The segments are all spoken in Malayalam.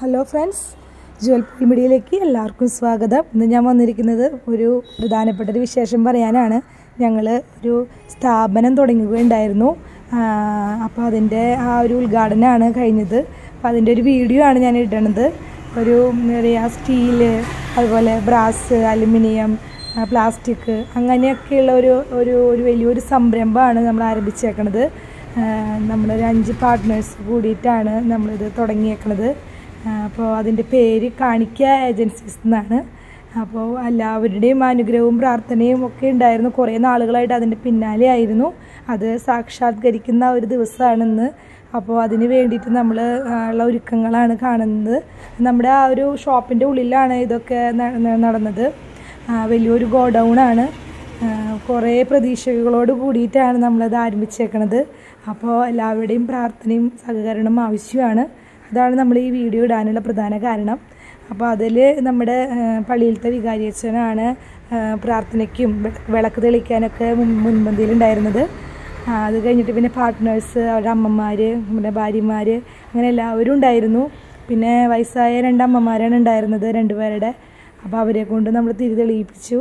ഹലോ ഫ്രണ്ട്സ് ജുവൽ മീഡിയയിലേക്ക് എല്ലാവർക്കും സ്വാഗതം ഇന്ന് ഞാൻ വന്നിരിക്കുന്നത് ഒരു പ്രധാനപ്പെട്ട ഒരു വിശേഷം പറയാനാണ് ഞങ്ങൾ ഒരു സ്ഥാപനം തുടങ്ങുകയുണ്ടായിരുന്നു അപ്പോൾ അതിൻ്റെ ആ ഒരു ഉദ്ഘാടനമാണ് കഴിഞ്ഞത് അപ്പോൾ അതിൻ്റെ ഒരു വീഡിയോ ആണ് ഞാൻ ഇടണത് ഒരു എന്താ പറയുക സ്റ്റീല് അതുപോലെ ബ്രാസ് അലുമിനിയം പ്ലാസ്റ്റിക് അങ്ങനെയൊക്കെയുള്ള ഒരു ഒരു ഒരു വലിയൊരു സംരംഭമാണ് നമ്മൾ ആരംഭിച്ചേക്കണത് നമ്മളൊരു അഞ്ച് പാർട്ട്നേഴ്സ് കൂടിയിട്ടാണ് നമ്മളിത് തുടങ്ങിയേക്കണത് അപ്പോൾ അതിൻ്റെ പേര് കാണിക്ക ഏജൻസീസ് എന്നാണ് അപ്പോൾ എല്ലാവരുടെയും അനുഗ്രഹവും പ്രാർത്ഥനയും ഒക്കെ ഉണ്ടായിരുന്നു കുറേ നാളുകളായിട്ട് അതിൻ്റെ പിന്നാലെ ആയിരുന്നു അത് സാക്ഷാത്കരിക്കുന്ന ഒരു ദിവസമാണെന്ന് അപ്പോൾ അതിന് വേണ്ടിയിട്ട് നമ്മൾ ഉള്ള ഒരുക്കങ്ങളാണ് കാണുന്നത് നമ്മുടെ ആ ഒരു ഷോപ്പിൻ്റെ ഉള്ളിലാണ് ഇതൊക്കെ നടന്നത് വലിയൊരു ഗോഡൗണാണ് കുറേ പ്രതീക്ഷകളോട് കൂടിയിട്ടാണ് നമ്മളത് ആരംഭിച്ചേക്കണത് അപ്പോൾ എല്ലാവരുടെയും പ്രാർത്ഥനയും സഹകരണം ആവശ്യമാണ് അതാണ് നമ്മൾ ഈ വീഡിയോ ഇടാനുള്ള പ്രധാന കാരണം അപ്പോൾ അതിൽ നമ്മുടെ പള്ളിയിലത്തെ വികാരിയച്ഛനാണ് പ്രാർത്ഥനയ്ക്കും വിളക്ക് തെളിക്കാനൊക്കെ മുൻപന്തിയിലുണ്ടായിരുന്നത് അത് കഴിഞ്ഞിട്ട് പിന്നെ പാർട്ട്നേഴ്സ് അവരുടെ അമ്മമാർ നമ്മുടെ ഭാര്യമാർ അങ്ങനെ എല്ലാവരും ഉണ്ടായിരുന്നു പിന്നെ വയസ്സായ രണ്ട് അമ്മമാരാണ് ഉണ്ടായിരുന്നത് രണ്ടുപേരുടെ അപ്പോൾ അവരെ കൊണ്ട് നമ്മൾ തിരി തെളിയിപ്പിച്ചു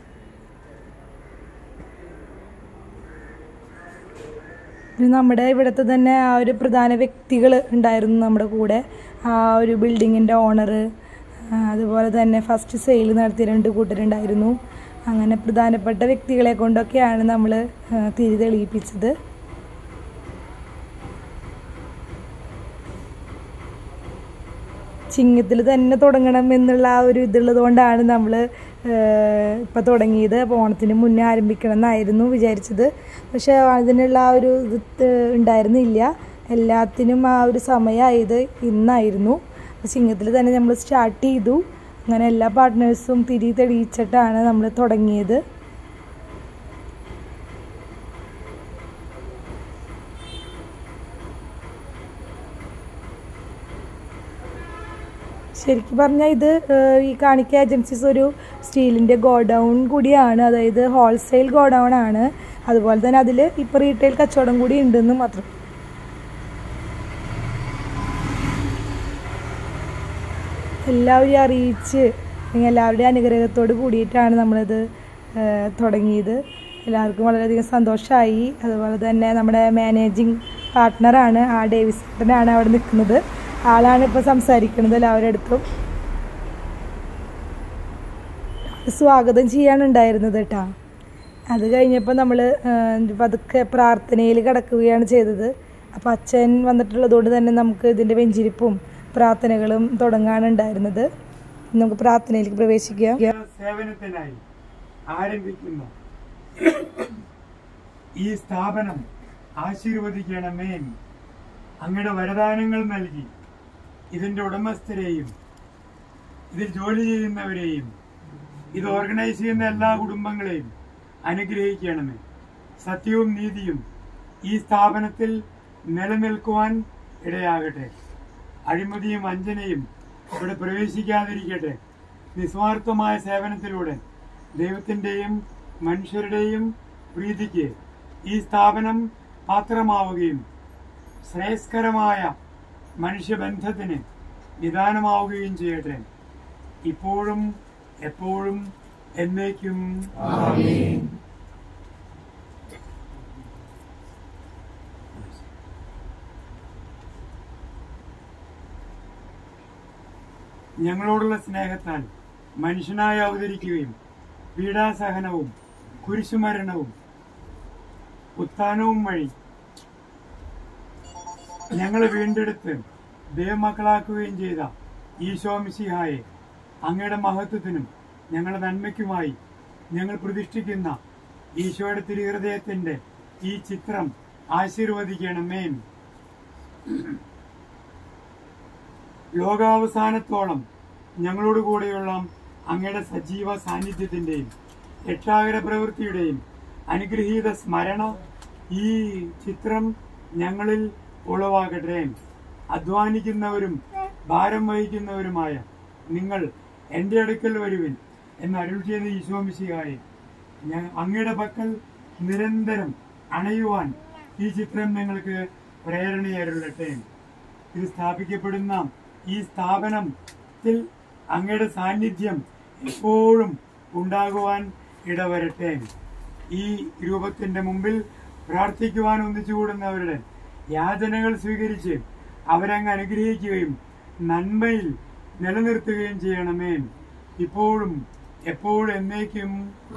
പിന്നെ നമ്മുടെ ഇവിടുത്തെ തന്നെ ആ ഒരു പ്രധാന വ്യക്തികൾ ഉണ്ടായിരുന്നു നമ്മുടെ കൂടെ ആ ഒരു ബിൽഡിങ്ങിൻ്റെ ഓണർ അതുപോലെ തന്നെ ഫസ്റ്റ് സെയിൽ നടത്തിയ രണ്ട് കൂട്ടരുണ്ടായിരുന്നു അങ്ങനെ പ്രധാനപ്പെട്ട വ്യക്തികളെ കൊണ്ടൊക്കെയാണ് നമ്മൾ തിരി തെളിയിപ്പിച്ചത് ചിങ്ങത്തിൽ തന്നെ തുടങ്ങണം എന്നുള്ള ആ ഒരു ഇതുള്ളത് കൊണ്ടാണ് നമ്മൾ ഇപ്പം തുടങ്ങിയത് അപ്പോൾ ഓണത്തിന് മുന്നേ ആരംഭിക്കണം എന്നായിരുന്നു വിചാരിച്ചത് പക്ഷേ അതിനുള്ള ആ ഒരു ഇത് ഉണ്ടായിരുന്നില്ല എല്ലാത്തിനും ആ ഒരു സമയമായത് ഇന്നായിരുന്നു ചിങ്ങത്തിൽ തന്നെ നമ്മൾ സ്റ്റാർട്ട് ചെയ്തു അങ്ങനെ എല്ലാ പാർട്ട്നേഴ്സും തിരി തെളിയിച്ചിട്ടാണ് നമ്മൾ തുടങ്ങിയത് ശരിക്കും പറഞ്ഞാൽ ഇത് ഈ കാണിക്ക ഏജൻസീസ് ഒരു സ്റ്റീലിൻ്റെ ഗോഡൗൺ കൂടിയാണ് അതായത് ഹോൾസെയിൽ ഗോഡൗൺ ആണ് അതുപോലെ തന്നെ അതിൽ ഇപ്പോൾ റീറ്റെയിൽ കച്ചവടം കൂടി ഉണ്ടെന്ന് മാത്രം എല്ലാവരെയും അറിയിച്ച് എല്ലാവരുടെയും അനുഗ്രഹത്തോട് കൂടിയിട്ടാണ് നമ്മളിത് തുടങ്ങിയത് എല്ലാവർക്കും വളരെയധികം സന്തോഷമായി അതുപോലെ തന്നെ നമ്മുടെ മാനേജിങ് പാർട്ട്ണറാണ് ആ ഡേവിസ് ചേട്ടനാണ് അവിടെ നിൽക്കുന്നത് ആളാണ് ഇപ്പോൾ സംസാരിക്കുന്നത് എല്ലാവരുടെ അടുത്തും സ്വാഗതം ചെയ്യാനുണ്ടായിരുന്നത് കേട്ടോ അത് കഴിഞ്ഞപ്പോൾ നമ്മൾ പതുക്കെ പ്രാർത്ഥനയിൽ കിടക്കുകയാണ് ചെയ്തത് അപ്പോൾ അച്ഛൻ വന്നിട്ടുള്ളതുകൊണ്ട് തന്നെ നമുക്ക് ഇതിൻ്റെ വെഞ്ചിരിപ്പും പ്രാർത്ഥനകളും തുടങ്ങാനുണ്ടായിരുന്നത് നമുക്ക് പ്രാർത്ഥനയിലേക്ക് പ്രവേശിക്കാം സേവനത്തിനായി ആരംഭിക്കുന്നു ഈ സ്ഥാപനം ആശീർവദിക്കണമേ അങ്ങയുടെ വരദാനങ്ങൾ നൽകി ഇതിന്റെ ഉടമസ്ഥരെയും ഇതിൽ ജോലി ചെയ്യുന്നവരെയും ഇത് ഓർഗനൈസ് ചെയ്യുന്ന എല്ലാ കുടുംബങ്ങളെയും അനുഗ്രഹിക്കണമേ സത്യവും നീതിയും ഈ സ്ഥാപനത്തിൽ നിലനിൽക്കുവാൻ ഇടയാകട്ടെ അഴിമതിയും വഞ്ചനയും ഇവിടെ പ്രവേശിക്കാതിരിക്കട്ടെ നിസ്വാർത്ഥമായ സേവനത്തിലൂടെ ദൈവത്തിന്റെയും മനുഷ്യരുടെയും പ്രീതിക്ക് ഈ സ്ഥാപനം പാത്രമാവുകയും ശ്രേയസ്കരമായ മനുഷ്യബന്ധത്തിന് നിദാനമാവുകയും ചെയ്യട്ടെ ഇപ്പോഴും എപ്പോഴും എന്നേക്കും ഞങ്ങളോടുള്ള സ്നേഹത്താൽ മനുഷ്യനായി അവതരിക്കുകയും പീഡാസഹനവും കുരിശുമരണവും ഉത്ഥാനവും വഴി ഞങ്ങളെ വീണ്ടെടുത്ത് ദൈവമക്കളാക്കുകയും ചെയ്ത ഈശോ മിശിഹായെ അങ്ങയുടെ മഹത്വത്തിനും ഞങ്ങളുടെ നന്മയ്ക്കുമായി ഞങ്ങൾ പ്രതിഷ്ഠിക്കുന്ന ഈശോയുടെ തിരുഹൃദയത്തിന്റെ ഈ ചിത്രം ആശീർവദിക്കണമേ ലോകാവസാനത്തോളം ഞങ്ങളോട് കൂടെയുള്ള അങ്ങയുടെ സജീവ സാന്നിധ്യത്തിന്റെയും രക്ഷാകര പ്രവൃത്തിയുടെയും അനുഗ്രഹീത സ്മരണ ഈ ചിത്രം ഞങ്ങളിൽ ഉളവാകട്ടെ അധ്വാനിക്കുന്നവരും ഭാരം വഹിക്കുന്നവരുമായ നിങ്ങൾ എന്റെ അടുക്കൽ വരുവിൻ എന്ന് അരുൾ ചെയ്ത ഈശോമിശിയായി ഞാൻ അങ്ങയുടെ പക്കൽ നിരന്തരം അണയുവാൻ ഈ ചിത്രം നിങ്ങൾക്ക് പ്രേരണയരുള്ളട്ടെ ഇത് സ്ഥാപിക്കപ്പെടുന്ന ഈ സ്ഥാപനത്തിൽ അങ്ങയുടെ സാന്നിധ്യം എപ്പോഴും ഉണ്ടാകുവാൻ ഇടവരട്ടെ ഈ രൂപത്തിന്റെ മുമ്പിൽ പ്രാർത്ഥിക്കുവാൻ ഒന്നിച്ചു കൂടുന്നവരുടെ യാചനകൾ സ്വീകരിച്ച് അവരങ്ങ് അനുഗ്രഹിക്കുകയും നന്മയിൽ നിലനിർത്തുകയും ചെയ്യണമേ ഇപ്പോഴും എപ്പോഴും എന്നേക്കും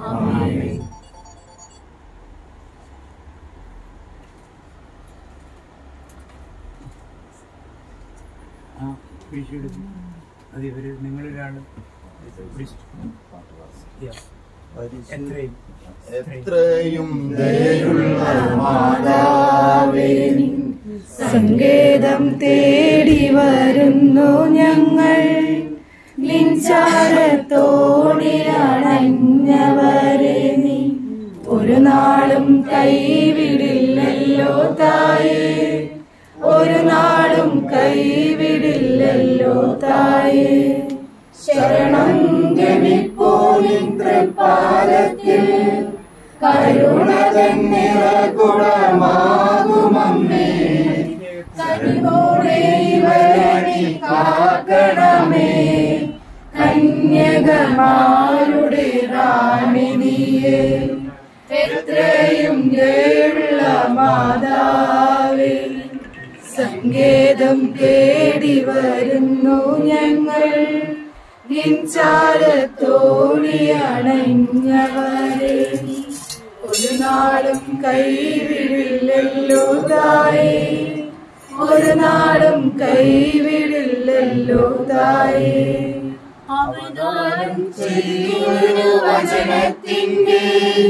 ആ കുരിശെടുത്തു അത് ഇവര് നിങ്ങളൊരാള് കുരിശ്- Yeah. എത്രയും എത്രയും ദയുള്ള മാതാവേ സങ്കേതം തേടി വരുന്നു ഞങ്ങൾ ലിൻചാരത്തോടിലണഞ്ഞവരെ നീ ഒരു നാളും കൈവിടില്ലല്ലോ തായേ ഒരു നാളും കൈവിടില്ലല്ലോ തായേ ശരണം ഗമിപ്പോലിൻ തൃപ്പാദത്തിൽ കരുണതൻ നിറകുടമാകുമമ്മേ കരുണോടെ ഇവരെ കാക്കണമേ കന്യകമാരുടെ റാണിനിയെ എത്രയും ദയുള്ള മാതാവേ സങ്കേതം തേടി വരുന്നു ഞങ്ങൾ ിയണഞ്ഞവരെ ഒരു നാളും കൈവിടില്ലല്ലോ തായേ ഒരു നാളും കൈവിടില്ലല്ലോ തായേ അവതാരം ചെയ്തൊരു വചനത്തിന്റെ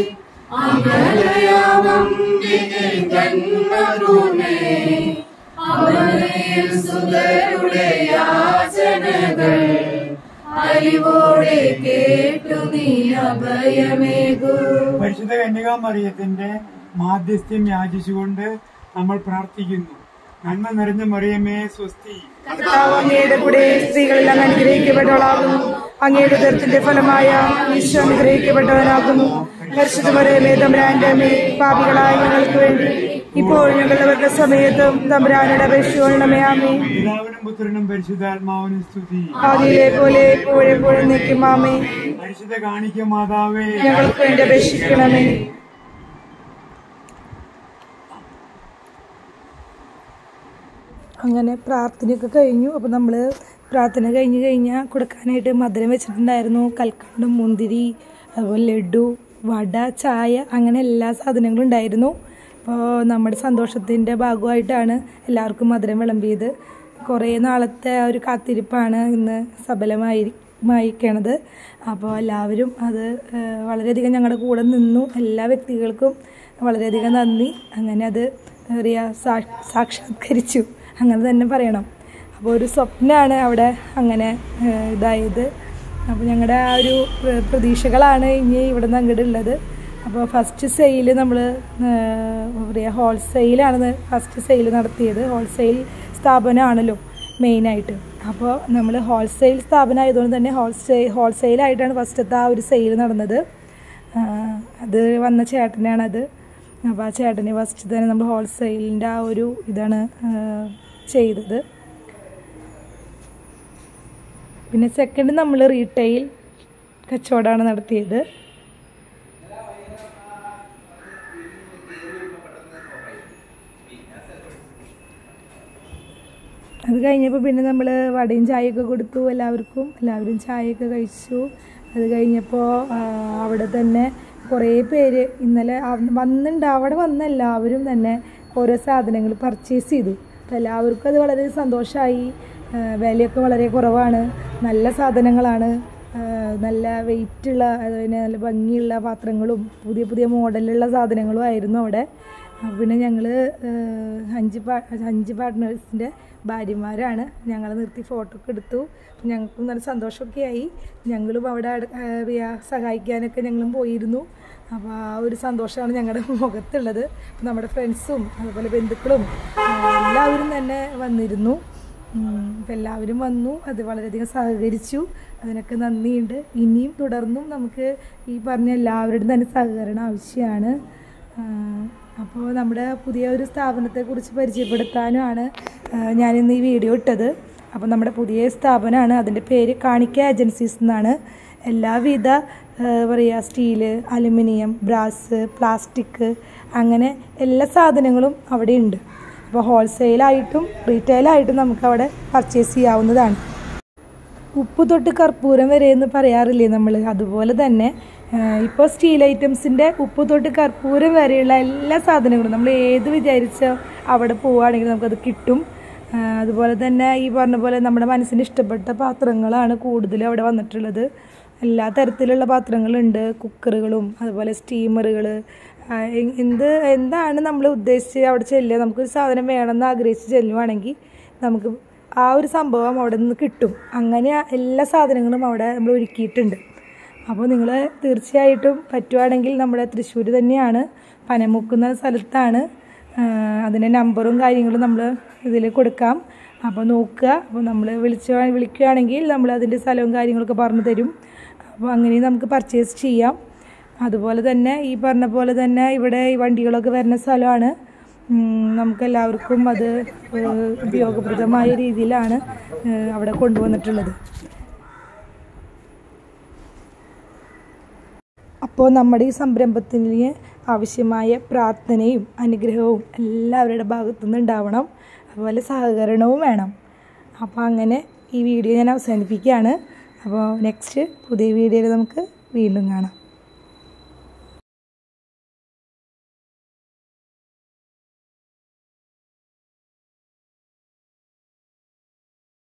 അമലയാമംബികെ ജന്മഭൂമി അവനയിൽ സുതരുടെ യാചനകൾ അറിവോടെ കേട്ടു നീ അഭയമേകൂ പരിശുദ്ധ കന്യകാ മറിയത്തിന്റെ മാധ്യസ്ഥ്യം യാചിച്ചുകൊണ്ട് നമ്മൾ പ്രാർത്ഥിക്കുന്നു നന്മ നിറഞ്ഞ മറിയമേ സ്വസ്തി കർത്താവ് അങ്ങയുടെ കൂടെ സ്ത്രീകളെല്ലാം അനുഗ്രഹിക്കപ്പെട്ടവളാകുന്നു അങ്ങയുടെ ഉദരത്തിന്റെ ഫലമായ ഈശോ അനുഗ്രഹിക്കപ്പെട്ടവനാകുന്നു പരിശുദ്ധ മറിയമേ തമ്പുരാന്റെ അമ്മേ പാപികളായ ഞങ്ങൾക്ക് വേണ്ടി ഇപ്പോൾ ഞങ്ങളുടെ സമയത്തും തമ്പുരാനുടെ അപേക്ഷിക്കണമേ ആമേ പിതാവിനും പുത്രനും പരിശുദ്ധാത്മാവിനും സ്തുതി ആദിയിലെ പോലെ എപ്പോഴെപ്പോഴും നിൽക്കും ആമേ പരിശുദ്ധ കാണിക്ക മാതാവേ ഞങ്ങൾക്ക് വേണ്ടി അപേക്ഷിക്കണമേ അങ്ങനെ പ്രാർത്ഥനയൊക്കെ കഴിഞ്ഞു അപ്പോൾ നമ്മൾ പ്രാർത്ഥന കഴിഞ്ഞ് കഴിഞ്ഞാൽ കൊടുക്കാനായിട്ട് മധുരം വെച്ചിട്ടുണ്ടായിരുന്നു കൽക്കണ്ടം മുന്തിരി അതുപോലെ ലഡു വട ചായ അങ്ങനെ എല്ലാ സാധനങ്ങളും ഉണ്ടായിരുന്നു അപ്പോൾ നമ്മുടെ സന്തോഷത്തിൻ്റെ ഭാഗമായിട്ടാണ് എല്ലാവർക്കും മധുരം വിളമ്പിയത് കുറേ നാളത്തെ ആ ഒരു കാത്തിരിപ്പാണ് ഇന്ന് സഫലമായി മായിക്കണത് അപ്പോൾ എല്ലാവരും അത് ഏഹ്, വളരെയധികം ഞങ്ങളുടെ കൂടെ നിന്നു എല്ലാ വ്യക്തികൾക്കും വളരെയധികം നന്ദി അങ്ങനെ അത് എന്താ പറയുക സാ സാക്ഷാത്കരിച്ചു അങ്ങനെ തന്നെ പറയണം അപ്പോൾ ഒരു സ്വപ്നമാണ് അവിടെ അങ്ങനെ ഏഹ്, ഇതായത് അപ്പോൾ ഞങ്ങളുടെ ആ ഒരു പ്ര- പ്രതീക്ഷകളാണ് ഇനി ഇവിടെ നിന്ന് അങ്ങോട്ട് ഉള്ളത് അപ്പോൾ ഫസ്റ്റ് സെയിൽ നമ്മൾ എന്താ പറയുക ഹോൾസെയിലാണ് ഫസ്റ്റ് സെയിൽ നടത്തിയത് ഹോൾസെയിൽ സ്ഥാപനമാണല്ലോ മെയിനായിട്ട് അപ്പോൾ നമ്മൾ ഹോൾസെയിൽ സ്ഥാപനം ആയതുകൊണ്ട് തന്നെ ഹോൾസെയിൽ ഹോൾസെയിലായിട്ടാണ് ഫസ്റ്റത്തെ ആ ഒരു സെയിൽ നടന്നത് ആ, അത് വന്ന ചേട്ടനാണത് അപ്പോൾ ആ ചേട്ടന് ഫസ്റ്റ് തന്നെ നമ്മൾ ഹോൾസെയിലിൻ്റെ ആ ഒരു ഇതാണ് ആ, ചെയ്തത് പിന്നെ സെക്കൻഡ് നമ്മൾ റീറ്റെയിൽ കച്ചവടമാണ് നടത്തിയത് അത് കഴിഞ്ഞപ്പോൾ പിന്നെ നമ്മൾ വടയും ചായയൊക്കെ കൊടുത്തു എല്ലാവർക്കും എല്ലാവരും ചായയൊക്കെ കഴിച്ചു അത് കഴിഞ്ഞപ്പോൾ ആ, അവിടെ തന്നെ കുറേ പേര് ഇന്നലെ അവ- വന്നിട്ടുണ്ട് അവിടെ വന്ന എല്ലാവരും തന്നെ ഓരോ സാധനങ്ങൾ പർച്ചേസ് ചെയ്തു അപ്പോൾ എല്ലാവർക്കും അത് വളരെ സന്തോഷമായി വിലയൊക്കെ വളരെ കുറവാണ് നല്ല സാധനങ്ങളാണ് ആ, നല്ല വെയിറ്റുള്ള അതുപോലെ നല്ല ഭംഗിയുള്ള പാത്രങ്ങളും പുതിയ പുതിയ മോഡലുള്ള സാധനങ്ങളും ആയിരുന്നു അവിടെ അപ്പോൾ പിന്നെ ഞങ്ങൾ അഞ്ച് പാ അഞ്ച് പാർട്ട്നേഴ്സിൻ്റെ ഭാര്യമാരാണ് ഞങ്ങൾ നിർത്തി ഫോട്ടോ ഒക്കെ എടുത്തു അപ്പോൾ ഞങ്ങൾക്കും നല്ല സന്തോഷമൊക്കെ ആയി ഞങ്ങളും അവിടെ അട- ആ, റിയ സഹായിക്കാനൊക്കെ ഞങ്ങളും പോയിരുന്നു അപ്പോൾ ആ ഒരു സന്തോഷമാണ് ഞങ്ങളുടെ മുഖത്തുള്ളത് അപ്പോൾ നമ്മുടെ ഫ്രണ്ട്സും അതുപോലെ ബന്ധുക്കളും ആ, എല്ലാവരും തന്നെ വന്നിരുന്നു അപ്പം എല്ലാവരും വന്നു അത് വളരെയധികം സഹകരിച്ചു അതിനൊക്കെ നന്ദിയുണ്ട് ഇനിയും തുടർന്നും നമുക്ക് ഈ പറഞ്ഞ എല്ലാവരുടെയും തന്നെ സഹകരണം ആവശ്യമാണ് അപ്പോൾ നമ്മുടെ പുതിയ ഒരു സ്ഥാപനത്തെക്കുറിച്ച് പരിചയപ്പെടുത്താനുമാണ് ആ, ഞാനിന്ന് ഈ വീഡിയോ ഇട്ടത് അപ്പോൾ നമ്മുടെ പുതിയ സ്ഥാപനമാണ് അതിൻ്റെ പേര് കാണിക്ക ഏജൻസീസ് എന്നാണ് എല്ലാവിധ പറയുക സ്റ്റീല് അലുമിനിയം ബ്രാസ് പ്ലാസ്റ്റിക് അങ്ങനെ എല്ലാ സാധനങ്ങളും അവിടെ ഉണ്ട് അപ്പോൾ ഹോൾസെയിലായിട്ടും റീറ്റെയിലായിട്ടും നമുക്ക് അവിടെ പർച്ചേസ് ചെയ്യാവുന്നതാണ് ഉപ്പ് തൊട്ട് കർപ്പൂരം വരെ എന്ന് പറയാറില്ലേ നമ്മൾ അതുപോലെ തന്നെ ഇപ്പോൾ സ്റ്റീൽ ഐറ്റംസിൻ്റെ ഉപ്പ് തൊട്ട് കർപ്പൂരം വരെയുള്ള എല്ലാ സാധനങ്ങളും നമ്മൾ ഏത് വിചാരിച്ചോ അവിടെ പോവുകയാണെങ്കിൽ നമുക്കത് കിട്ടും ആ, അതുപോലെ തന്നെ ഈ പറഞ്ഞ പോലെ നമ്മുടെ മനസ്സിന് ഇഷ്ടപ്പെട്ട പാത്രങ്ങളാണ് കൂടുതലും അവിടെ വന്നിട്ടുള്ളത് എല്ലാ തരത്തിലുള്ള പാത്രങ്ങളുണ്ട് കുക്കറുകളും അതുപോലെ സ്റ്റീമറുകൾ എന്ത് എന്താണ് നമ്മൾ ഉദ്ദേശിച്ച് അവിടെ ചെല്ലുക നമുക്കൊരു സാധനം വേണമെന്ന് ആഗ്രഹിച്ച് ചെല്ലുവാണെങ്കിൽ നമുക്ക് ആ ഒരു സംഭവം അവിടെ നിന്ന് കിട്ടും അങ്ങനെ എല്ലാ സാധനങ്ങളും അവിടെ നമ്മൾ ഒരുക്കിയിട്ടുണ്ട് അപ്പോൾ നിങ്ങൾ തീർച്ചയായിട്ടും പറ്റുവാണെങ്കിൽ നമ്മുടെ തൃശ്ശൂർ തന്നെയാണ് പനമുക്കുന്ന സ്ഥലത്താണ് അതിൻ്റെ നമ്പറും കാര്യങ്ങളും നമ്മൾ ഇതിൽ കൊടുക്കാം അപ്പോൾ നോക്കുക അപ്പോൾ നമ്മൾ വിളിച്ച വിളിക്കുകയാണെങ്കിൽ നമ്മൾ അതിൻ്റെ സ്ഥലവും കാര്യങ്ങളൊക്കെ പറഞ്ഞു തരും അപ്പോൾ അങ്ങനെ നമുക്ക് പർച്ചേസ് ചെയ്യാം അതുപോലെ തന്നെ ഈ പറഞ്ഞ പോലെ തന്നെ ഇവിടെ ഈ വണ്ടികളൊക്കെ വരുന്ന സ്ഥലമാണ് ഉം, നമുക്കെല്ലാവർക്കും അത് ഏഹ്, ഉപയോഗപ്രദമായ രീതിയിലാണ് ഏഹ്, അവിടെ കൊണ്ടുവന്നിട്ടുള്ളത് അപ്പോൾ നമ്മുടെ ഈ സംരംഭത്തിന് ആവശ്യമായ പ്രാർത്ഥനയും അനുഗ്രഹവും എല്ലാവരുടെ ഭാഗത്തുനിന്ന് ഉണ്ടാവണം അതുപോലെ സഹകരണവും വേണം അപ്പോൾ അങ്ങനെ ഈ വീഡിയോ ഞാൻ അവസാനിപ്പിക്കുകയാണ് അപ്പോൾ നെക്സ്റ്റ് പുതിയ വീഡിയോയിൽ നമുക്ക് വീണ്ടും കാണാം